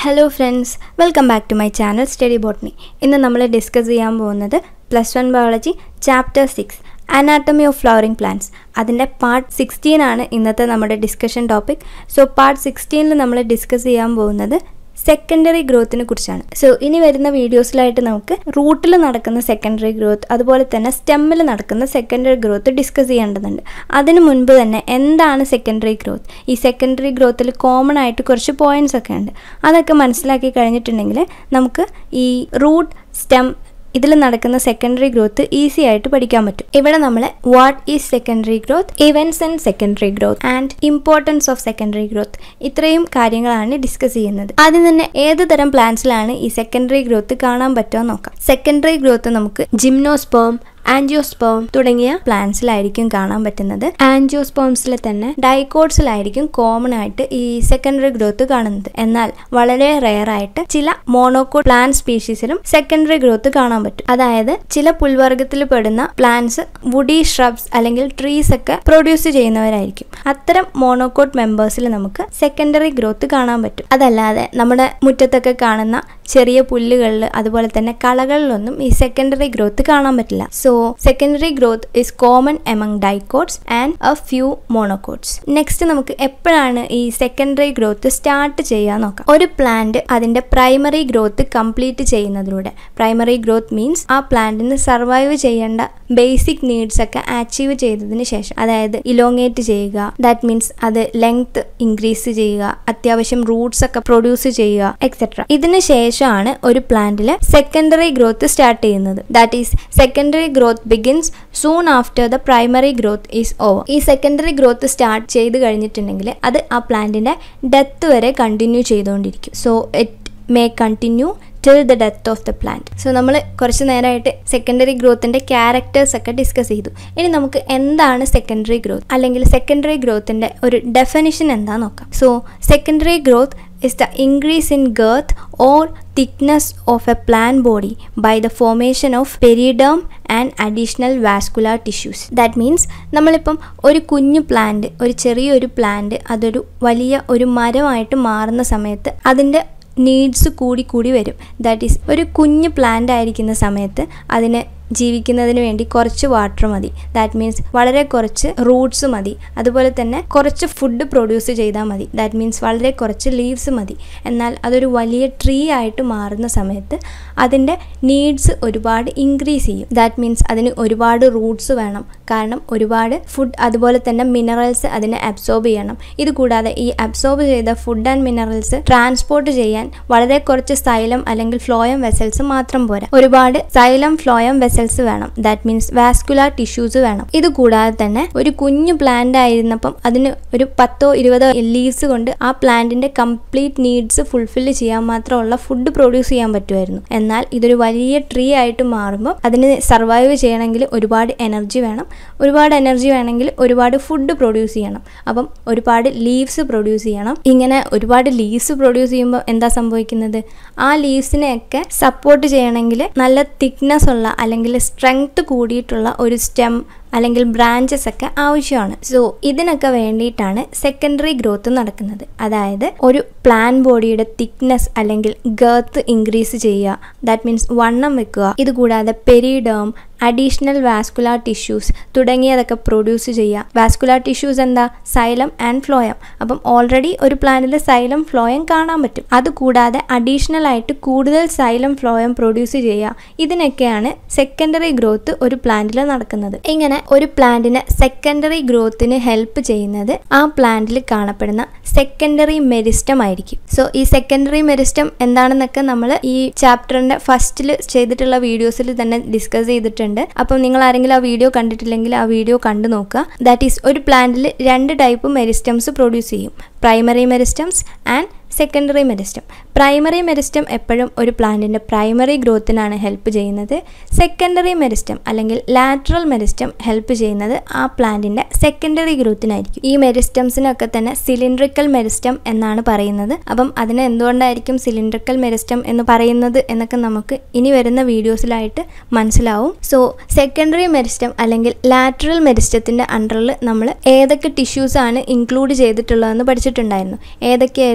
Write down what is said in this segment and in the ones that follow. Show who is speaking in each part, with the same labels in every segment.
Speaker 1: Hello friends welcome back to my channel study botany ഇന്ന് നമ്മൾ discuss ചെയ്യാൻ പോകുന്നത് plus one biology chapter six anatomy of flowering plants അതിൻ്റെ part sixteen ആണ് ഇന്നത്തെ നമ്മുടെ ഡിസ്കഷൻ ടോപ്പിക് സോ പാർട്ട് സിക്സ്റ്റീനിൽ നമ്മൾ ഡിസ്കസ് ചെയ്യാൻ പോകുന്നത് സെക്കൻഡറി ഗ്രോത്തിനെ കുറിച്ചാണ് സോ ഇനി വരുന്ന വീഡിയോസിലായിട്ട് നമുക്ക് റൂട്ടിൽ നടക്കുന്ന സെക്കൻഡറി ഗ്രോത്ത് അതുപോലെ തന്നെ സ്റ്റെമ്മിൽ നടക്കുന്ന സെക്കൻഡറി ഗ്രോത്ത് ഡിസ്കസ് ചെയ്യേണ്ടതുണ്ട് അതിനു മുൻപ് തന്നെ എന്താണ് സെക്കൻഡറി ഗ്രോത്ത് ഈ സെക്കൻഡറി ഗ്രോത്തിൽ കോമൺ ആയിട്ട് കുറച്ച് പോയിന്റ്സ് ഒക്കെ ഉണ്ട് അതൊക്കെ മനസ്സിലാക്കി കഴിഞ്ഞിട്ടുണ്ടെങ്കിൽ നമുക്ക് ഈ റൂട്ട് സ്റ്റെം ഇതിൽ നടക്കുന്ന സെക്കൻഡറി ഗ്രോത്ത് ഈസി ആയിട്ട് പഠിക്കാൻ പറ്റും ഇവിടെ നമ്മൾ what is secondary growth events and secondary growth and importance of secondary growth ഇത്രയും കാര്യങ്ങളാണ് ഡിസ്കസ് ചെയ്യുന്നത് ആദ്യം തന്നെ ഏത് തരം പ്ലാന്റ്സിലാണ് ഈ സെക്കൻഡറി ഗ്രോത്ത് കാണാൻ പറ്റുമോ നോക്കാം സെക്കൻഡറി ഗ്രോത്ത് നമുക്ക് ജിംനോസ്പേം ആൻജിയോസ്പേം തുടങ്ങിയ പ്ലാന്റ്സിലായിരിക്കും കാണാൻ പറ്റുന്നത് ആൻജിയോസ്പേംസിൽ തന്നെ ഡൈക്കോട്സിലായിരിക്കും കോമൺ ആയിട്ട് ഈ സെക്കൻഡറി ഗ്രോത്ത് കാണുന്നത് എന്നാൽ വളരെ റെയർ ആയിട്ട് ചില മോണോക്കോട്ട് പ്ലാന്റ് സ്പീഷീസിലും സെക്കൻഡറി ഗ്രോത്ത് കാണാൻ പറ്റും അതായത് ചില പുൽവർഗത്തിൽ പെടുന്ന പ്ലാന്റ്സ് വുഡി ഷ്രബ്സ് അല്ലെങ്കിൽ ട്രീസ് ഒക്കെ പ്രൊഡ്യൂസ് ചെയ്യുന്നവരായിരിക്കും അത്തരം മോണോക്കോട്ട് മെമ്പേഴ്സിൽ നമുക്ക് സെക്കൻഡറി ഗ്രോത്ത് കാണാൻ പറ്റും അതല്ലാതെ നമ്മുടെ മുറ്റത്തൊക്കെ കാണുന്ന ചെറിയ പുല്ലുകളിൽ അതുപോലെ തന്നെ കളകളിലൊന്നും ഈ സെക്കൻഡറി ഗ്രോത്ത് കാണാൻ പറ്റില്ല so secondary growth is common among dicots and a few monocots next നമുക്ക് എപ്പോഴാണ് ഈ സെക്കൻഡറി ഗ്രോത്ത് സ്റ്റാർട്ട് ചെയ്യാൻ നോക്കാം ഒരു പ്ലാന്റ് അതിന്റെ പ്രൈമറി ഗ്രോത്ത് കംപ്ലീറ്റ് ചെയ്യുന്നതിലൂടെ പ്രൈമറി ഗ്രോത്ത് മീൻസ് ആ പ്ലാന്റിന് സർവൈവ് ചെയ്യേണ്ട ബേസിക് നീഡ്സ് ഒക്കെ അച്ചീവ് ചെയ്തതിന് ശേഷം അതായത് ഇലോങ്ങേറ്റ് ചെയ്യുക ദാറ്റ് മീൻസ് അത് ലെങ്ത് ഇൻക്രീസ് ചെയ്യുക അത്യാവശ്യം റൂട്ട്സ് ഒക്കെ പ്രൊഡ്യൂസ് ചെയ്യുക എക്സെട്ര ഇതിന് ശേഷമാണ് ഒരു പ്ലാന്റിൽ സെക്കൻഡറി ഗ്രോത്ത് സ്റ്റാർട്ട് ചെയ്യുന്നത് that is secondary growth begins soon after the primary growth is over ഈ സെക്കൻഡറി ഗ്രോത്ത് സ്റ്റാർട്ട് ചെയ്ത് കഴിഞ്ഞിട്ടുണ്ടെങ്കിൽ അത് ആ പ്ലാന്റിന്റെ ഡെത്ത് വരെ കണ്ടിന്യൂ ചെയ്തുകൊണ്ടിരിക്കും so it may continue till the death of the plant so നമ്മൾ കുറച്ച് നേരമായിട്ട് സെക്കൻഡറി ഗ്രോത്തിൻ്റെ ക്യാരക്ടേഴ്സ് ഒക്കെ ഡിസ്കസ് ചെയ്തു ഇനി നമുക്ക് എന്താണ് സെക്കൻഡറി ഗ്രോത്ത് അല്ലെങ്കിൽ സെക്കൻഡറി ഗ്രോത്തിൻ്റെ ഒരു ഡെഫിനിഷൻ എന്താ നോക്കാം so secondary growth is the increase in girth or thickness of a plant body by the formation of periderm and additional vascular tissues. That means നമ്മളിപ്പം ഒരു കുഞ്ഞു പ്ലാന്റ് ഒരു ചെറിയൊരു പ്ലാന്റ് അതൊരു വലിയ ഒരു മരമായിട്ട് മാറുന്ന സമയത്ത് അതിൻ്റെ നീഡ്സ് കൂടി കൂടി വരും ദാറ്റ് ഈസ് ഒരു കുഞ്ഞു പ്ലാന്റ് ആയിരിക്കുന്ന സമയത്ത് അതിന് ജീവിക്കുന്നതിന് വേണ്ടി കുറച്ച് വാട്ടർ മതി ദാറ്റ് മീൻസ് വളരെ കുറച്ച് റൂട്ട്സ് മതി അതുപോലെ തന്നെ കുറച്ച് ഫുഡ് പ്രൊഡ്യൂസ് ചെയ്താൽ മതി ദാറ്റ് മീൻസ് വളരെ കുറച്ച് ലീവ്സ് മതി എന്നാൽ അതൊരു വലിയ ട്രീ ആയിട്ട് മാറുന്ന സമയത്ത് അതിൻ്റെ നീഡ്സ് ഒരുപാട് ഇൻക്രീസ് ചെയ്യും ദാറ്റ് മീൻസ് അതിന് ഒരുപാട് റൂട്ട്സ് വേണം കാരണം ഒരുപാട് ഫുഡ് അതുപോലെ തന്നെ മിനറൽസ് അതിനെ അബ്സോർബ് ചെയ്യണം ഇത് കൂടാതെ ഈ അബ്സോർബ് ചെയ്ത ഫുഡ് ആൻഡ് മിനറൽസ് ട്രാൻസ്പോർട്ട് ചെയ്യാൻ വളരെ കുറച്ച് സൈലം അല്ലെങ്കിൽ ഫ്ലോയം വെസൽസ് മാത്രം പോരാ ഒരുപാട് സൈലം ഫ്ലോയം വെസൽസ് വേണം ദാറ്റ് മീൻസ് വാസ്കുലാർ ടിഷ്യൂസ് വേണം ഇത് കൂടാതെ തന്നെ ഒരു കുഞ്ഞു പ്ലാന്റ് ആയിരുന്നപ്പം അതിന് ഒരു പത്തോ ഇരുപതോ ലീവ്സ് കൊണ്ട് ആ പ്ലാന്റിന്റെ കംപ്ലീറ്റ് നീഡ്സ് ഫുൾഫിൽ ചെയ്യാൻ മാത്രമുള്ള ഫുഡ് പ്രൊഡ്യൂസ് ചെയ്യാൻ പറ്റുമായിരുന്നു എന്നാൽ ഇതൊരു വലിയ ട്രീ ആയിട്ട് മാറുമ്പോൾ അതിന് സർവൈവ് ചെയ്യണമെങ്കിൽ ഒരുപാട് എനർജി വേണം ഒരുപാട് എനർജി വേണമെങ്കിൽ ഒരുപാട് ഫുഡ് പ്രൊഡ്യൂസ് ചെയ്യണം അപ്പം ഒരുപാട് ലീവ്സ് പ്രൊഡ്യൂസ് ചെയ്യണം ഇങ്ങനെ ഒരുപാട് ലീവ്സ് പ്രൊഡ്യൂസ് ചെയ്യുമ്പോൾ എന്താ സംഭവിക്കുന്നത് ആ ലീവ്സിനെയൊക്കെ സപ്പോർട്ട് ചെയ്യണമെങ്കിൽ നല്ല തിക്നെസ് ഉള്ള അല്ലെങ്കിൽ സ്ട്രെങ്ത് കൂടിയിട്ടുള്ള ഒരു സ്റ്റെം അല്ലെങ്കിൽ ബ്രാഞ്ചസ് ഒക്കെ ആവശ്യമാണ് സോ ഇതിനൊക്കെ വേണ്ടിയിട്ടാണ് സെക്കൻഡറി ഗ്രോത്ത് നടക്കുന്നത് അതായത് ഒരു പ്ലാൻ ബോഡിയുടെ തിക്നെസ് അല്ലെങ്കിൽ ഗേർത്ത് ഇൻക്രീസ് ചെയ്യുക ദാറ്റ് മീൻസ് വണ്ണം വെക്കുക ഇതുകൂടാതെ പെരിഡേം അഡീഷണൽ വാസ്കുലാർ ടിഷ്യൂസ് തുടങ്ങിയതൊക്കെ പ്രൊഡ്യൂസ് ചെയ്യുക വാസ്കുലാർ ടിഷ്യൂസ് എന്താ സൈലം ആൻഡ് ഫ്ലോയം അപ്പം ഓൾറെഡി ഒരു പ്ലാന്റിൽ സൈലം ഫ്ലോയം കാണാൻ പറ്റും അതുകൂടാതെ അഡീഷണൽ ആയിട്ട് കൂടുതൽ സൈലം ഫ്ലോയം പ്രൊഡ്യൂസ് ചെയ്യുക ഇതിനൊക്കെയാണ് സെക്കൻഡറി ഗ്രോത്ത് ഒരു പ്ലാന്റിൽ നടക്കുന്നത് ഇങ്ങനെ ഒരു പ്ലാന്റിന് സെക്കൻഡറി ഗ്രോത്തിന് ഹെൽപ്പ് ചെയ്യുന്നത് ആ പ്ലാന്റിൽ കാണപ്പെടുന്ന സെക്കൻഡറി മെരിസ്റ്റം ആയിരിക്കും സോ ഈ സെക്കൻഡറി മെരിസ്റ്റം എന്താണെന്നൊക്കെ നമ്മൾ ഈ ചാപ്റ്ററിന്റെ ഫസ്റ്റിൽ ചെയ്തിട്ടുള്ള വീഡിയോസിൽ തന്നെ ഡിസ്കസ് ചെയ്തിട്ടുണ്ട് അപ്പം നിങ്ങൾ ആരെങ്കിലും ആ വീഡിയോ കണ്ടിട്ടില്ലെങ്കിൽ ആ വീഡിയോ കണ്ടു നോക്കുക ദാറ്റ് ഈസ് ഒരു പ്ലാന്റിൽ രണ്ട് ടൈപ്പ് മെരിസ്റ്റംസ് പ്രൊഡ്യൂസ് ചെയ്യും primary meristems and secondary meristem primary meristem എപ്പോഴും ഒരു പ്ലാന്റിൻ്റെ പ്രൈമറി ഗ്രോത്തിനാണ് ഹെൽപ്പ് ചെയ്യുന്നത് സെക്കൻഡറി മെരിസ്റ്റം അല്ലെങ്കിൽ ലാറ്ററൽ മെരിസ്റ്റം ഹെൽപ്പ് ചെയ്യുന്നത് ആ പ്ലാന്റിൻ്റെ സെക്കൻഡറി ഗ്രോത്തിനായിരിക്കും ഈ മെരിസ്റ്റംസിനൊക്കെ തന്നെ സിലിണ്ട്രിക്കൽ മെരിസ്റ്റം എന്നാണ് പറയുന്നത് അപ്പം അതിന് എന്തുകൊണ്ടായിരിക്കും സിലിണ്ട്രിക്കൽ മെരിസ്റ്റം എന്ന് പറയുന്നത് എന്നൊക്കെ നമുക്ക് ഇനി വരുന്ന വീഡിയോസിലായിട്ട് മനസ്സിലാവും സോ സെക്കൻഡറി മെരിസ്റ്റം അല്ലെങ്കിൽ ലാറ്ററൽ മെരിസ്റ്റത്തിൻ്റെ അണ്ടറിൽ നമ്മൾ ഏതൊക്കെ ടിഷ്യൂസ് ആണ് ഇൻക്ലൂഡ് ചെയ്തിട്ടുള്ളതെന്ന് പഠിച്ചിട്ടുണ്ടായിരുന്നു ഏതൊക്കെയായിരുന്നു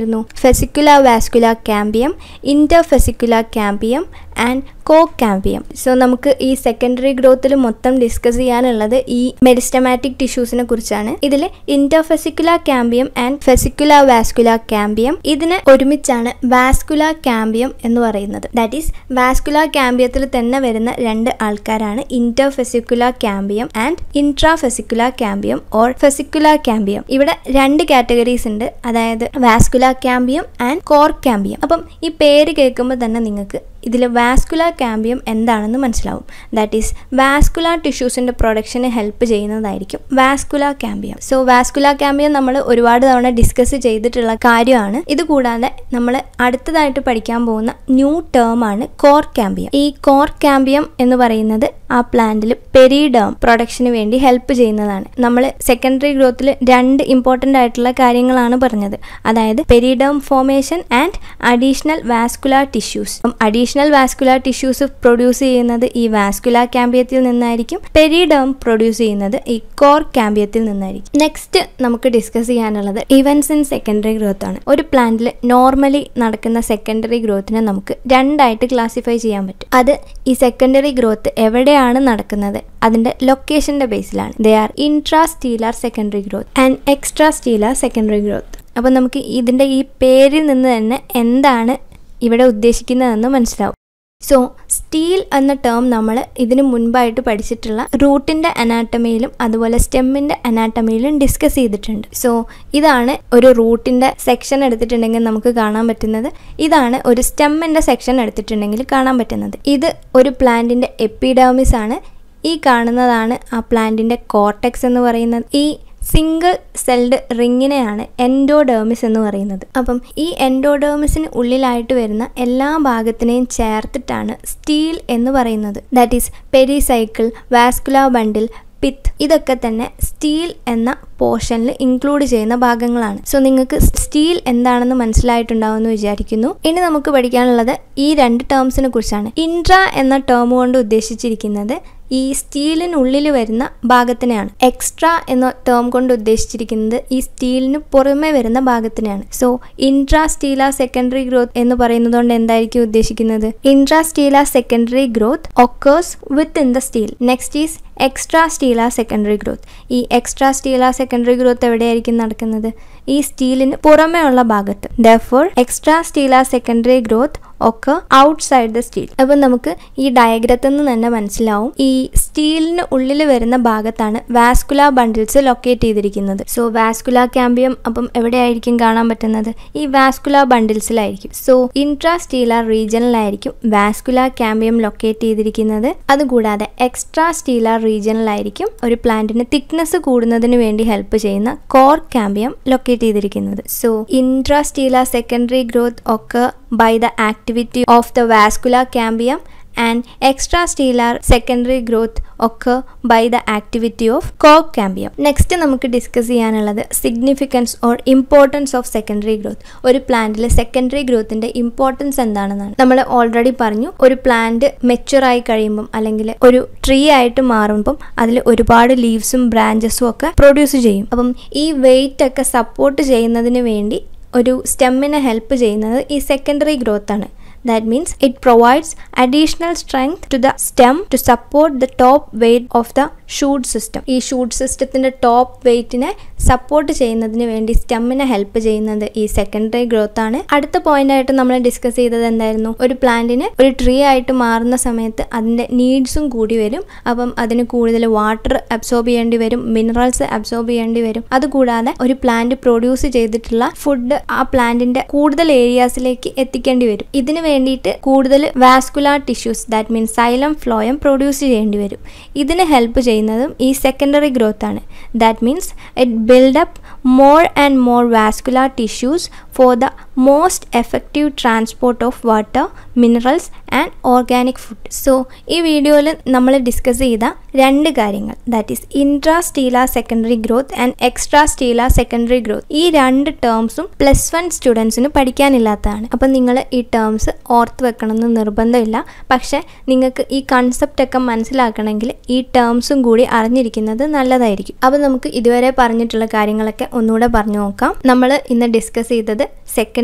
Speaker 1: fascicular vascular cambium interfascicular cambium and കോ ക്യാമ്പിയം സോ നമുക്ക് ഈ സെക്കൻഡറി ഗ്രോത്തിൽ മൊത്തം ഡിസ്കസ് ചെയ്യാനുള്ളത് ഈ മെരിസ്റ്റമാറ്റിക് ടിഷ്യൂസിനെ കുറിച്ചാണ് ഇതിൽ interfascicular cambium and fascicular vascular cambium ഇതിന് ഒരുമിച്ചാണ് വാസ്കുലാർ ക്യാമ്പിയം എന്ന് പറയുന്നത് ദാറ്റ് ഈസ് വാസ്കുലാർ ക്യാമ്പിയത്തിൽ തന്നെ വരുന്ന രണ്ട് ആൾക്കാരാണ് interfascicular cambium and intrafascicular cambium or fascicular cambium ഇവിടെ രണ്ട് കാറ്റഗറീസ് ഉണ്ട് അതായത് vascular cambium and cork cambium അപ്പം ഈ പേര് കേൾക്കുമ്പോൾ തന്നെ നിങ്ങൾക്ക് ഇതിൽ വാസ്കുലാർ ക്യാമ്പിയം എന്താണെന്ന് മനസ്സിലാവും ദാറ്റ് ഈസ് വാസ്കുലാർ ടിഷ്യൂസിൻ്റെ പ്രൊഡക്ഷന് ഹെൽപ്പ് ചെയ്യുന്നതായിരിക്കും vascular cambium so vascular cambium നമ്മൾ ഒരുപാട് തവണ ഡിസ്കസ് ചെയ്തിട്ടുള്ള കാര്യമാണ് ഇത് കൂടാതെ നമ്മൾ അടുത്തതായിട്ട് പഠിക്കാൻ പോകുന്ന ന്യൂ ടേം ആണ് കോർ ക്യാമ്പിയം ഈ കോർ ക്യാമ്പിയം എന്ന് പറയുന്നത് ആ പ്ലാന്റിൽ പെരിഡേം പ്രൊഡക്ഷന് വേണ്ടി ഹെൽപ്പ് ചെയ്യുന്നതാണ് നമ്മൾ സെക്കൻഡറി ഗ്രോത്തിൽ രണ്ട് ഇമ്പോർട്ടൻ്റ് ആയിട്ടുള്ള കാര്യങ്ങളാണ് പറഞ്ഞത് അതായത് periderm formation and additional vascular tissues additional vascular tissues produce ചെയ്യുന്നത് ഈ വാസ്കുലാർ ക്യാമ്പിയത്തിൽ നിന്നായിരിക്കും പെരിഡേം പ്രൊഡ്യൂസ് ചെയ്യുന്നത് ഈ കോർ ക്യാമ്പിയത്തിൽ നിന്നായിരിക്കും നെക്സ്റ്റ് നമുക്ക് ഡിസ്കസ് ചെയ്യാനുള്ളത് ഇവൻസ് ഇൻ സെക്കൻഡറി ഗ്രോത്ത് ആണ് ഒരു പ്ലാന്റിൽ നോർമലി നടക്കുന്ന സെക്കൻഡറി ഗ്രോത്തിനെ നമുക്ക് രണ്ടായിട്ട് ക്ലാസിഫൈ ചെയ്യാൻ പറ്റും അത് ഈ സെക്കൻഡറി ഗ്രോത്ത് എവിടെയാണ് നടക്കുന്നത് അതിന്റെ ലൊക്കേഷന്റെ ബേസിലാണ് they are intra stelar secondary growth and extra stelar secondary growth അപ്പോൾ നമുക്ക് ഇതിൻ്റെ ഈ പേരിൽ നിന്ന് തന്നെ എന്താണ് ഇവിടെ ഉദ്ദേശിക്കുന്നതെന്ന് മനസ്സിലാവും സോ സ്റ്റീൽ എന്ന ടേം നമ്മൾ ഇതിനു മുൻപായിട്ട് പഠിച്ചിട്ടുള്ള റൂട്ടിൻ്റെ അനാട്ടമിയിലും അതുപോലെ സ്റ്റെമ്മിൻ്റെ അനാട്ടമിയിലും ഡിസ്കസ് ചെയ്തിട്ടുണ്ട് സോ ഇതാണ് ഒരു റൂട്ടിൻ്റെ സെക്ഷൻ എടുത്തിട്ടുണ്ടെങ്കിൽ നമുക്ക് കാണാൻ പറ്റുന്നത് ഇതാണ് ഒരു സ്റ്റെമ്മിൻ്റെ സെക്ഷൻ എടുത്തിട്ടുണ്ടെങ്കിൽ കാണാൻ പറ്റുന്നത് ഇത് ഒരു പ്ലാന്റിൻ്റെ എപ്പിഡേമിസ് ആണ് ഈ കാണുന്നതാണ് ആ പ്ലാന്റിൻ്റെ കോർട്ടെക്സ് എന്ന് പറയുന്നത് ഈ സിംഗിൾ സെൽഡ് റിങ്ങിനെയാണ് എൻഡോഡേമിസ് എന്ന് പറയുന്നത് അപ്പം ഈ എൻഡോഡേമിസിന് ഉള്ളിലായിട്ട് വരുന്ന എല്ലാ ഭാഗത്തിനെയും ചേർത്തിട്ടാണ് സ്റ്റീൽ എന്ന് പറയുന്നത് that is pericycle vascular bundle pith ഇതൊക്കെ തന്നെ സ്റ്റീൽ എന്ന പോർഷനിൽ ഇൻക്ലൂഡ് ചെയ്യുന്ന ഭാഗങ്ങളാണ് സോ നിങ്ങൾക്ക് സ്റ്റീൽ എന്താണെന്ന് മനസ്സിലായിട്ടുണ്ടാവുമെന്ന് വിചാരിക്കുന്നു ഇനി നമുക്ക് പഠിക്കാനുള്ളത് ഈ രണ്ട് ടേംസിനെ കുറിച്ചാണ് ഇൻട്ര എന്ന ടേം കൊണ്ട് ഉദ്ദേശിച്ചിരിക്കുന്നത് ഈ സ്റ്റീലിനുള്ളിൽ വരുന്ന ഭാഗത്തിനെയാണ് എക്സ്ട്രാ എന്ന ടേം കൊണ്ട് ഉദ്ദേശിച്ചിരിക്കുന്നത് ഈ സ്റ്റീലിന് പുറമെ വരുന്ന ഭാഗത്തിനെയാണ് so intra stelar secondary growth എന്ന് പറയുന്നത് കൊണ്ട് എന്തായിരിക്കും ഉദ്ദേശിക്കുന്നത് intra stelar secondary growth occurs within the stele next is extra stelar secondary growth ഈ എക്സ്ട്രാ സ്റ്റീല സെക്കൻഡറി ഗ്രോത്ത് എവിടെയായിരിക്കും നടക്കുന്നത് ഈ സ്റ്റീലിന് പുറമേ ഉള്ള ഭാഗത്ത് ദോർ എക്സ്ട്രാ സ്റ്റീല സെക്കൻഡറി ഗ്രോത്ത് ഒക്കെ ഔട്ട്സൈഡ് ദ സ്റ്റീൽ അപ്പം നമുക്ക് ഈ ഡയഗ്രത്തിൽ നിന്ന് തന്നെ മനസ്സിലാവും ഈ സ്റ്റീലിന് ഉള്ളിൽ വരുന്ന ഭാഗത്താണ് വാസ്കുലാർ ബണ്ടിൽസ് ലൊക്കേറ്റ് ചെയ്തിരിക്കുന്നത് സോ വാസ്കുലാർ ക്യാമ്പിയം അപ്പം എവിടെയായിരിക്കും കാണാൻ പറ്റുന്നത് ഈ വാസ്കുലാർ ബണ്ടിൽസിലായിരിക്കും സോ ഇൻട്രാ സ്റ്റീലാർ റീജിയനിലായിരിക്കും വാസ്കുലാർ ക്യാമ്പിയം ലൊക്കേറ്റ് ചെയ്തിരിക്കുന്നത് അതുകൂടാതെ എക്സ്ട്രാ സ്റ്റീലാർ റീജിയനിലായിരിക്കും ഒരു പ്ലാന്റിന് തിക്നെസ് കൂടുന്നതിന് വേണ്ടി ഹെൽപ്പ് ചെയ്യുന്ന കോർ ക്യാമ്പിയം ലൊക്കേറ്റ് ചെയ്തിരിക്കുന്നത് so intra stelar secondary growth ഒക്കെ by the activity of the vascular cambium and extrastellar secondary growth occur by the activity of core cambium. Next നമുക്ക് discuss ചെയ്യാനുള്ളത് significance or importance of secondary growth ഒരു പ്ലാന്റിൽ secondary ഗ്രോത്തിൻ്റെ importance എന്താണെന്നാണ് നമ്മൾ already പറഞ്ഞു ഒരു plant mature ആയി കഴിയുമ്പം അല്ലെങ്കിൽ ഒരു ട്രീ ആയിട്ട് മാറുമ്പം അതിൽ ഒരുപാട് ലീവ്സും ബ്രാഞ്ചസും ഒക്കെ പ്രൊഡ്യൂസ് ചെയ്യും അപ്പം ഈ വെയിറ്റ് ഒക്കെ സപ്പോർട്ട് ചെയ്യുന്നതിന് വേണ്ടി ഒരു സ്റ്റെമ്മിനെ ഹെൽപ്പ് ചെയ്യുന്നത് ഈ സെക്കൻഡറി ഗ്രോത്ത് ആണ് that means it provides additional strength to the stem to support the top weight of the shoot system ഈ ഷൂട്ട് സിസ്റ്റത്തിൻ്റെ ടോപ്പ് വെയിറ്റിനെ സപ്പോർട്ട് ചെയ്യുന്നതിന് വേണ്ടി സ്റ്റെമ്മിനെ ഹെൽപ്പ് ചെയ്യുന്നത് ഈ സെക്കൻഡറി ഗ്രോത്ത് ആണ് അടുത്ത പോയിന്റ് ആയിട്ട് നമ്മൾ ഡിസ്കസ് ചെയ്തത് എന്തായിരുന്നു ഒരു പ്ലാന്റിന് ഒരു ട്രീ ആയിട്ട് മാറുന്ന സമയത്ത് അതിൻ്റെ നീഡ്സും കൂടി വരും അപ്പം അതിന് കൂടുതൽ വാട്ടർ അബ്സോർബ് ചെയ്യേണ്ടി വരും മിനറൽസ് അബ്സോർബ് ചെയ്യേണ്ടി വരും അതുകൂടാതെ ഒരു പ്ലാന്റ് പ്രൊഡ്യൂസ് ചെയ്തിട്ടുള്ള ഫുഡ് ആ പ്ലാന്റിന്റെ കൂടുതൽ ഏരിയാസിലേക്ക് എത്തിക്കേണ്ടി വരും ഇതിന് വേണ്ടിയിട്ട് കൂടുതൽ vascular tissues that means xylem phloem produce ചെയ്യേണ്ടി വരും ഇതിന് ഹെൽപ്പ് ചെയ്യുന്നതും ഈ സെക്കൻഡറി ഗ്രോത്ത് ആണ് that means it build up more and more vascular tissues for the most effective transport of water minerals and organic food so ഈ വീഡിയോയിൽ നമ്മൾ discuss ചെയ്ത രണ്ട് കാര്യങ്ങൾ that is intra stelar secondary growth and extra stelar secondary growth ഈ രണ്ട് ടേംസും plus one സ്റ്റുഡൻസിന് പഠിക്കാനില്ലാത്തതാണ് അപ്പം നിങ്ങൾ ഈ ടേംസ് ഓർത്ത് വെക്കണമെന്ന് നിർബന്ധമില്ല പക്ഷേ നിങ്ങൾക്ക് ഈ കൺസെപ്റ്റ് ഒക്കെ മനസ്സിലാക്കണമെങ്കിൽ ഈ ടേംസും കൂടി അറിഞ്ഞിരിക്കുന്നത് നല്ലതായിരിക്കും അപ്പം നമുക്ക് ഇതുവരെ പറഞ്ഞിട്ടുള്ള കാര്യങ്ങളൊക്കെ ഒന്നുകൂടെ പറഞ്ഞു നോക്കാം നമ്മൾ ഇന്ന് ഡിസ്കസ് ചെയ്തത് സെക്കൻഡറി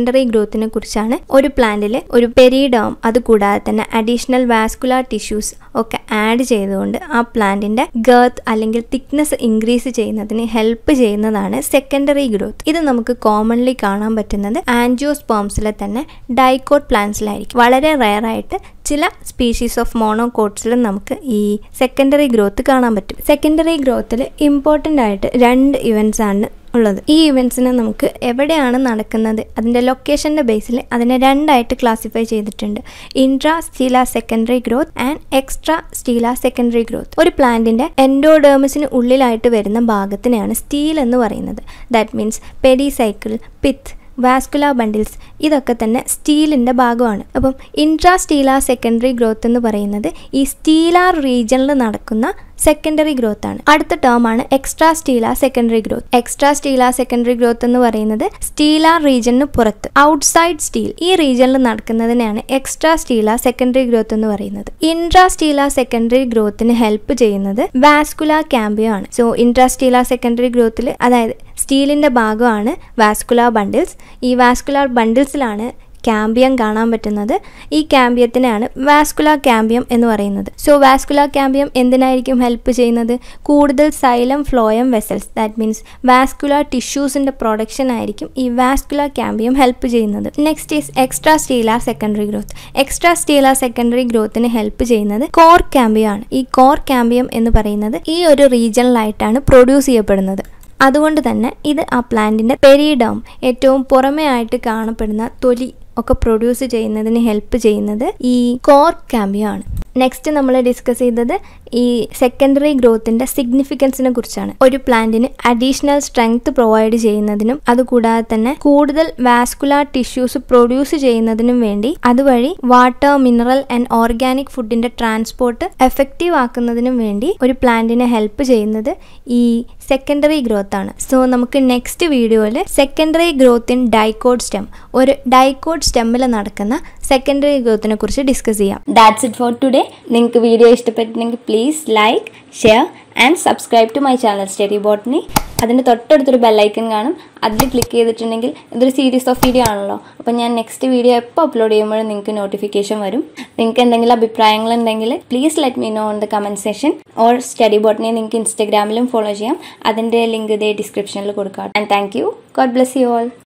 Speaker 1: സെക്കൻഡറി ഗ്രോത്തിനെ കുറിച്ചാണ് ഒരു പ്ലാന്റിൽ ഒരു പെരിഡോം അതുകൂടാതെ തന്നെ അഡീഷണൽ വാസ്കുലാർ ടിഷ്യൂസ് ഒക്കെ ആഡ് ചെയ്തുകൊണ്ട് ആ പ്ലാന്റിന്റെ ഗേർത്ത് അല്ലെങ്കിൽ തിക്നെസ് ഇൻക്രീസ് ചെയ്യുന്നതിന് ഹെൽപ്പ് ചെയ്യുന്നതാണ് സെക്കൻഡറി ഗ്രോത്ത് ഇത് നമുക്ക് കോമൺലി കാണാൻ പറ്റുന്നത് ആൻജിയോസ്പോംസിലെ തന്നെ ഡൈക്കോട്ട് പ്ലാന്റ്സിലായിരിക്കും വളരെ റയർ ആയിട്ട് ചില സ്പീഷീസ് ഓഫ് മോണോകോട്ട്സിലും നമുക്ക് ഈ സെക്കൻഡറി ഗ്രോത്ത് കാണാൻ പറ്റും സെക്കൻഡറി ഗ്രോത്തിൽ ഇമ്പോർട്ടൻ്റ് ആയിട്ട് രണ്ട് ഇവൻറ്റ്സ് ആണ് ഉള്ളത് ഈ ഇവൻറ്റ്സിനെ നമുക്ക് എവിടെയാണ് നടക്കുന്നത് അതിൻ്റെ ലൊക്കേഷൻ്റെ ബേസിൽ അതിനെ രണ്ടായിട്ട് ക്ലാസിഫൈ ചെയ്തിട്ടുണ്ട് intra stelar secondary growth and extra stelar secondary growth ഒരു പ്ലാന്റിൻ്റെ എൻഡോഡേമസിന് ഉള്ളിലായിട്ട് വരുന്ന ഭാഗത്തിനെയാണ് സ്റ്റീൽ എന്ന് പറയുന്നത് that means pericycle pith vascular bundles ഇതൊക്കെ തന്നെ സ്റ്റീലിൻ്റെ ഭാഗമാണ് അപ്പം ഇൻട്രാ സ്റ്റീലാർ സെക്കൻഡറി ഗ്രോത്ത് എന്ന് പറയുന്നത് ഈ സ്റ്റീലാർ റീജിയനിൽ നടക്കുന്ന സെക്കൻഡറി ഗ്രോത്ത് ആണ് അടുത്ത ടേം ആണ് extra stelar secondary growth extra stelar secondary growth എന്ന് പറയുന്നത് സ്റ്റീലാർ റീജിയന് പുറത്ത് ഔട്ട്സൈഡ് സ്റ്റീൽ ഈ റീജിയനിൽ നടക്കുന്നതിനെയാണ് എക്സ്ട്രാ സ്റ്റീലാർ സെക്കൻഡറി ഗ്രോത്ത് എന്ന് പറയുന്നത് ഇൻട്രാ സ്റ്റീലാർ സെക്കൻഡറി ഗ്രോത്തിന് ഹെൽപ്പ് ചെയ്യുന്നത് വാസ്കുലാർ ക്യാമ്പിയോ ആണ് സോ ഇൻട്രാ സ്റ്റീലാർ സെക്കൻഡറി ഗ്രോത്തിൽ അതായത് സ്റ്റീലിന്റെ ഭാഗമാണ് വാസ്കുലാർ ബണ്ടിൽസ് ഈ വാസ്കുലാർ ബണ്ടിൽസിലാണ് ക്യാമ്പിയം കാണാൻ പറ്റുന്നത് ഈ ക്യാമ്പിയത്തിനാണ് വാസ്കുലാർ ക്യാമ്പിയം എന്ന് പറയുന്നത് സോ വാസ്കുലാർ ക്യാമ്പിയം എന്തിനായിരിക്കും ഹെൽപ്പ് ചെയ്യുന്നത് കൂടുതൽ xylem phloem vessels that means vascular ടിഷ്യൂസിൻ്റെ പ്രൊഡക്ഷൻ ആയിരിക്കും ഈ വാസ്കുലാർ ക്യാമ്പിയം ഹെൽപ്പ് ചെയ്യുന്നത് next is extra stelar secondary growth extra stelar secondary ഗ്രോത്തിന് ഹെൽപ്പ് ചെയ്യുന്നത് കോർ ക്യാമ്പിയം ആണ് ഈ കോർ ക്യാമ്പിയം എന്ന് പറയുന്നത് ഈ ഒരു റീജിയണിലായിട്ടാണ് പ്രൊഡ്യൂസ് ചെയ്യപ്പെടുന്നത് അതുകൊണ്ട് തന്നെ ഇത് ആ പ്ലാന്റിൻ്റെ പെരിഡോം ഏറ്റവും പുറമേ ആയിട്ട് കാണപ്പെടുന്ന തൊലി ഒക്കെ പ്രൊഡ്യൂസ് ചെയ്യുന്നതിന് ഹെൽപ്പ് ചെയ്യുന്നത് ഈ കോർ ക്യാമ്പിയോ ആണ് നെക്സ്റ്റ് നമ്മൾ ഡിസ്കസ് ചെയ്തത് ഈ സെക്കൻഡറി ഗ്രോത്തിൻ്റെ സിഗ്നിഫിക്കൻസിനെ കുറിച്ചാണ് ഒരു പ്ലാന്റിന് അഡീഷണൽ സ്ട്രെങ്ത് പ്രൊവൈഡ് ചെയ്യുന്നതിനും അതുകൂടാതെ തന്നെ കൂടുതൽ വാസ്കുലാർ ടിഷ്യൂസ് പ്രൊഡ്യൂസ് ചെയ്യുന്നതിനും വേണ്ടി അതുവഴി വാട്ടർ മിനറൽ ആൻഡ് ഓർഗാനിക് ഫുഡിൻ്റെ ട്രാൻസ്പോർട്ട് എഫക്റ്റീവ് ആക്കുന്നതിനും വേണ്ടി ഒരു പ്ലാന്റിനെ ഹെൽപ്പ് ചെയ്യുന്നത് ഈ സെക്കൻഡറി ഗ്രോത്ത് ആണ് സോ നമുക്ക് നെക്സ്റ്റ് വീഡിയോയിൽ secondary growth in dicot stem ഒരു ഡൈക്കോഡ് സ്റ്റെമ്മിൽ നടക്കുന്ന സെക്കൻഡറി ഗ്രോത്തിനെ കുറിച്ച് ഡിസ്കസ് ചെയ്യാം ദാറ്റ്സ് ഇറ്റ് ഫോർ ടുഡേ നിങ്ങൾക്ക് വീഡിയോ ഇഷ്ടപ്പെട്ടിട്ടുണ്ടെങ്കിൽ please like share and subscribe to my channel study botany അതിൻ്റെ തൊട്ടടുത്തൊരു ബെല്ലൈക്കൺ കാണും അതിൽ ക്ലിക്ക് ചെയ്തിട്ടുണ്ടെങ്കിൽ ഇതൊരു സീരീസ് ഓഫ് വീഡിയോ ആണല്ലോ അപ്പോൾ ഞാൻ നെക്സ്റ്റ് വീഡിയോ എപ്പോൾ അപ്ലോഡ് ചെയ്യുമ്പോഴും നിങ്ങൾക്ക് നോട്ടിഫിക്കേഷൻ വരും നിങ്ങൾക്ക് എന്തെങ്കിലും അഭിപ്രായങ്ങൾ ഉണ്ടെങ്കിൽ please let me know on the comment session or study botany നിങ്ങൾക്ക് ഇൻസ്റ്റാഗ്രാമിലും ഫോളോ ചെയ്യാം അതിൻ്റെ ലിങ്ക് ഇതേ ഡിസ്ക്രിപ്ഷനിൽ കൊടുക്കാം and thank you God bless you all